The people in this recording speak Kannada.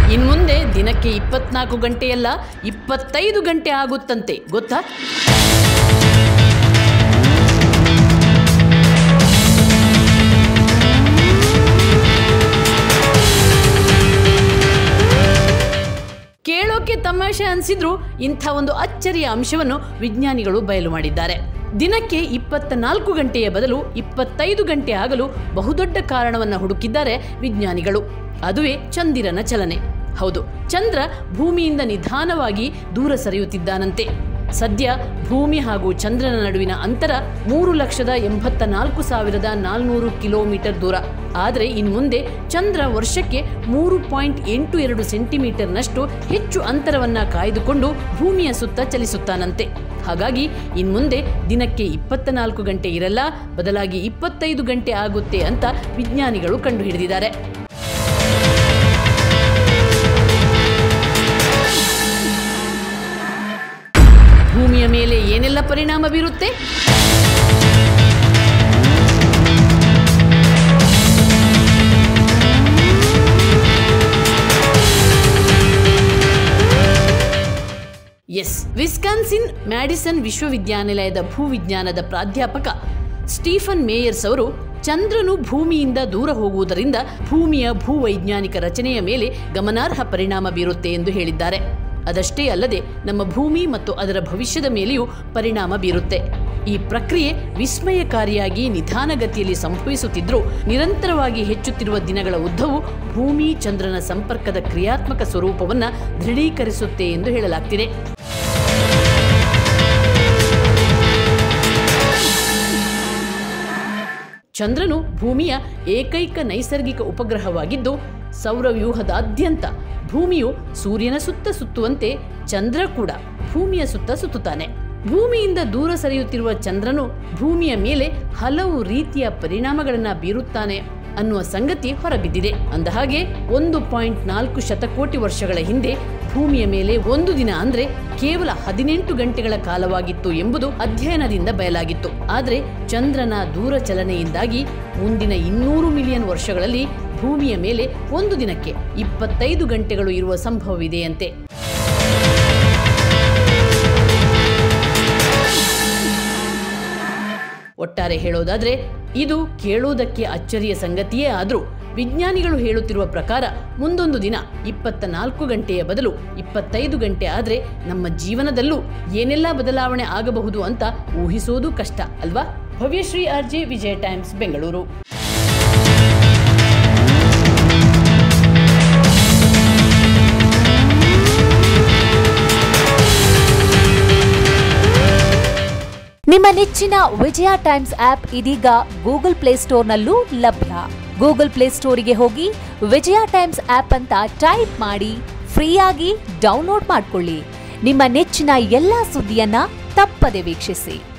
ಇನ್ಮುಂದೆ ದಿನಕ್ಕೆ ಇಪ್ಪತ್ನಾಲ್ಕು ಗಂಟೆಯಲ್ಲ ಇಪ್ಪತ್ತೈದು ಗಂಟೆ ಆಗುತ್ತಂತೆ ಗೊತ್ತಾ ಕೇಳೋಕೆ ತಮಾಷೆ ಅನಿಸಿದ್ರು ಇಂಥ ಒಂದು ಅಚ್ಚರಿಯ ಅಂಶವನ್ನು ವಿಜ್ಞಾನಿಗಳು ಬಯಲು ಮಾಡಿದ್ದಾರೆ ದಿನಕ್ಕೆ ಇಪ್ಪತ್ತ ನಾಲ್ಕು ಗಂಟೆಯ ಬದಲು ಇಪ್ಪತ್ತೈದು ಗಂಟೆ ಆಗಲು ಬಹುದೊಡ್ಡ ಕಾರಣವನ್ನು ಹುಡುಕಿದ್ದಾರೆ ವಿಜ್ಞಾನಿಗಳು ಅದುವೇ ಚಂದಿರನ ಚಲನೆ ಹೌದು ಚಂದ್ರ ಭೂಮಿಯಿಂದ ನಿಧಾನವಾಗಿ ದೂರ ಸರಿಯುತ್ತಿದ್ದಾನಂತೆ ಸದ್ಯ ಭೂಮಿ ಹಾಗೂ ಚಂದ್ರನ ನಡುವಿನ ಅಂತರ ಮೂರು ಲಕ್ಷದ ಎಂಬತ್ತ ನಾಲ್ಕು ಸಾವಿರದ ನಾಲ್ನೂರು ಕಿಲೋಮೀಟರ್ ದೂರ ಆದರೆ ಇನ್ಮುಂದೆ ಚಂದ್ರ ವರ್ಷಕ್ಕೆ ಮೂರು ಪಾಯಿಂಟ್ ಎಂಟು ಎರಡು ಸೆಂಟಿಮೀಟರ್ನಷ್ಟು ಹೆಚ್ಚು ಅಂತರವನ್ನ ಕಾಯ್ದುಕೊಂಡು ಭೂಮಿಯ ಸುತ್ತ ಚಲಿಸುತ್ತಾನಂತೆ ಹಾಗಾಗಿ ಇನ್ಮುಂದೆ ದಿನಕ್ಕೆ ಇಪ್ಪತ್ತ ನಾಲ್ಕು ಗಂಟೆ ಇರಲ್ಲ ಬದಲಾಗಿ ಇಪ್ಪತ್ತೈದು ಗಂಟೆ ಆಗುತ್ತೆ ಅಂತ ವಿಜ್ಞಾನಿಗಳು ಕಂಡುಹಿಡಿದಿದ್ದಾರೆ ಭೂಮಿಯ ಮೇಲೆ ಏನೆಲ್ಲ ಪರಿಣಾಮ ಬೀರುತ್ತೆ ಎಸ್ ವಿಸ್ಕಾನ್ಸಿನ್ ಮ್ಯಾಡಿಸನ್ ವಿಶ್ವವಿದ್ಯಾನಿಲಯದ ಭೂವಿಜ್ಞಾನದ ಪ್ರಾಧ್ಯಾಪಕ ಸ್ಟೀಫನ್ ಮೇಯರ್ಸ್ ಅವರು ಚಂದ್ರನು ಭೂಮಿಯಿಂದ ದೂರ ಹೋಗುವುದರಿಂದ ಭೂಮಿಯ ಭೂವೈಜ್ಞಾನಿಕ ರಚನೆಯ ಮೇಲೆ ಗಮನಾರ್ಹ ಪರಿಣಾಮ ಬೀರುತ್ತೆ ಎಂದು ಹೇಳಿದ್ದಾರೆ ಅದಷ್ಟೇ ಅಲ್ಲದೆ ನಮ್ಮ ಭೂಮಿ ಮತ್ತು ಅದರ ಭವಿಷ್ಯದ ಮೇಲೆಯೂ ಪರಿಣಾಮ ಬೀರುತ್ತೆ ಈ ಪ್ರಕ್ರಿಯೆ ವಿಸ್ಮಯಕಾರಿಯಾಗಿ ನಿಧಾನಗತಿಯಲ್ಲಿ ಸಂಭವಿಸುತ್ತಿದ್ದರೂ ನಿರಂತರವಾಗಿ ಹೆಚ್ಚುತ್ತಿರುವ ದಿನಗಳ ಉದ್ದವು ಭೂಮಿ ಚಂದ್ರನ ಸಂಪರ್ಕದ ಕ್ರಿಯಾತ್ಮಕ ಸ್ವರೂಪವನ್ನು ದೃಢೀಕರಿಸುತ್ತೆ ಎಂದು ಹೇಳಲಾಗ್ತಿದೆ ಚಂದ್ರನು ಭೂಮಿಯ ಏಕೈಕ ನೈಸರ್ಗಿಕ ಉಪಗ್ರಹವಾಗಿದ್ದು ಸೌರವ್ಯೂಹದಾದ್ಯಂತ ಭೂಮಿಯು ಸೂರ್ಯನ ಸುತ್ತ ಸುತ್ತುವಂತೆ ಚಂದ್ರ ಕೂಡ ಭೂಮಿಯ ಸುತ್ತ ಸುತ್ತುತ್ತಾನೆ ಭೂಮಿಯಿಂದ ದೂರ ಸರಿಯುತ್ತಿರುವ ಚಂದ್ರನು ಭೂಮಿಯ ಮೇಲೆ ಹಲವು ರೀತಿಯ ಪರಿಣಾಮಗಳನ್ನು ಬೀರುತ್ತಾನೆ ಅನ್ನುವ ಸಂಗತಿ ಹೊರಬಿದ್ದಿದೆ ಅಂದಹಾಗೆ ಒಂದು ಪಾಯಿಂಟ್ ನಾಲ್ಕು ಶತಕೋಟಿ ವರ್ಷಗಳ ಹಿಂದೆ ಭೂಮಿಯ ಮೇಲೆ ಒಂದು ದಿನ ಅಂದ್ರೆ ಕೇವಲ ಹದಿನೆಂಟು ಗಂಟೆಗಳ ಕಾಲವಾಗಿತ್ತು ಎಂಬುದು ಅಧ್ಯಯನದಿಂದ ಬಯಲಾಗಿತ್ತು ಆದರೆ ಚಂದ್ರನ ದೂರ ಚಲನೆಯಿಂದಾಗಿ ಮುಂದಿನ ಇನ್ನೂರು ಮಿಲಿಯನ್ ವರ್ಷಗಳಲ್ಲಿ ಭೂಮಿಯ ಮೇಲೆ ಒಂದು ದಿನಕ್ಕೆ ಇಪ್ಪತ್ತೈದು ಗಂಟೆಗಳು ಇರುವ ಸಂಭವವಿದೆಯಂತೆ ಒಟ್ಟಾರೆ ಹೇಳೋದಾದ್ರೆ ಇದು ಕೇಳುವುದಕ್ಕೆ ಅಚ್ಚರಿಯ ಸಂಗತಿಯೇ ಆದರೂ ವಿಜ್ಞಾನಿಗಳು ಹೇಳುತ್ತಿರುವ ಪ್ರಕಾರ ಮುಂದೊಂದು ದಿನ ಇಪ್ಪತ್ತ ನಾಲ್ಕು ಗಂಟೆಯ ಬದಲು ಇಪ್ಪತ್ತೈದು ಗಂಟೆ ಆದರೆ ನಮ್ಮ ಜೀವನದಲ್ಲೂ ಏನೆಲ್ಲ ಬದಲಾವಣೆ ಆಗಬಹುದು ಅಂತ ಊಹಿಸೋದು ಕಷ್ಟ ಅಲ್ವಾ ಭವ್ಯಶ್ರೀ ಆರ್ಜೆ ವಿಜಯ ಟೈಮ್ಸ್ ಬೆಂಗಳೂರು ನಿಮ್ಮ ನೆಚ್ಚಿನ ವಿಜಯ ಟೈಮ್ಸ್ ಆಪ್ ಇದೀಗ ಗೂಗಲ್ ಪ್ಲೇಸ್ಟೋರ್ನಲ್ಲೂ ಲಭ್ಯ ಗೂಗಲ್ ಪ್ಲೇಸ್ಟೋರಿಗೆ ಹೋಗಿ ವಿಜಯ ಟೈಮ್ಸ್ ಆಪ್ ಅಂತ ಟೈಪ್ ಮಾಡಿ ಫ್ರೀಯಾಗಿ ಡೌನ್ಲೋಡ್ ಮಾಡ್ಕೊಳ್ಳಿ ನಿಮ್ಮ ನೆಚ್ಚಿನ ಎಲ್ಲಾ ಸುದ್ದಿಯನ್ನ ತಪ್ಪದೆ ವೀಕ್ಷಿಸಿ